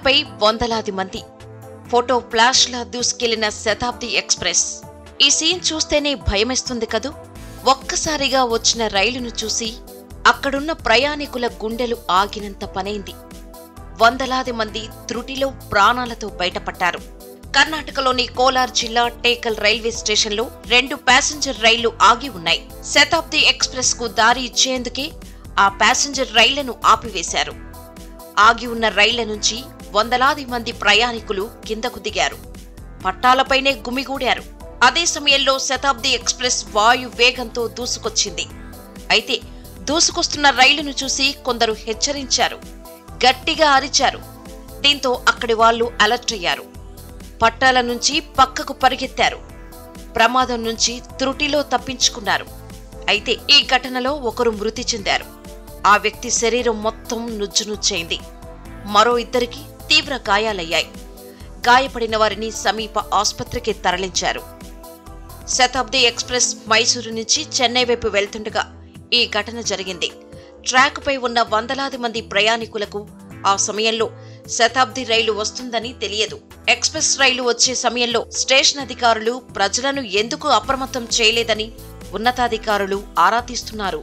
పట్టాలపై వందలాది మంది ఫోటో ఫ్లాష్లా దూసుకెళ్లిన శతాబ్ది ఎక్స్ప్రెస్ ఈ సీన్ చూస్తేనే భయమేస్తుంది కదూ ఒక్కసారిగా వచ్చిన రైలును చూసి అక్కడున్న ప్రయాణికుల గుండెలు ఆగినంత పనైంది వందలాది మంది త్రుటిలో ప్రాణాలతో బయటపడ్డారు కర్ణాటకలోని కోలార్ జిల్లా టేకల్ రైల్వే స్టేషన్లో రెండు ప్యాసింజర్ రైళ్లు ఆగి ఉన్నాయి శతాబ్ది ఎక్స్ప్రెస్ కు దారి ఇచ్చేందుకే ఆ ప్యాసింజర్ రైళ్లను ఆపివేశారు ఆగి ఉన్న రైళ్ల నుంచి వందలాది మంది ప్రయాణికులు కిందకు దిగారు పట్టాలపైనే గుమిగూడారు అదే సమయంలో శతాబ్ది ఎక్స్ప్రెస్ వాయు వేగంతో దూసుకొచ్చింది అయితే దూసుకొస్తున్న రైలును చూసి కొందరు హెచ్చరించారు గట్టిగా అరిచారు దీంతో అక్కడి వాళ్ళు అలర్ట్ అయ్యారు పట్టాల నుంచి పక్కకు పరిగెత్తారు ప్రమాదం నుంచి త్రుటిలో తప్పించుకున్నారు అయితే ఈ ఘటనలో ఒకరు మృతి చెందారు ఆ వ్యక్తి శరీరం మొత్తం నుజ్జునుచ్చైంది మరో ఇద్దరికి తీవ్ర గాయాలయ్యాయి గాయపడిన వారిని సమీప ఆసుపత్రికి తరలించారు శతాబ్ది ఎక్స్ప్రెస్ మైసూరు నుంచి చెన్నై వైపు వెళ్తుండగా ఈ ఘటన జరిగింది ట్రాక్పై ఉన్న వందలాది మంది ప్రయాణికులకు ఆ సమయంలో శతాబ్ది రైలు వస్తుందని తెలియదు ఎక్స్ప్రెస్ రైలు వచ్చే సమయంలో స్టేషన్ అధికారులు ప్రజలను ఎందుకు అప్రమత్తం చేయలేదని ఉన్నతాధికారులు ఆరా తీస్తున్నారు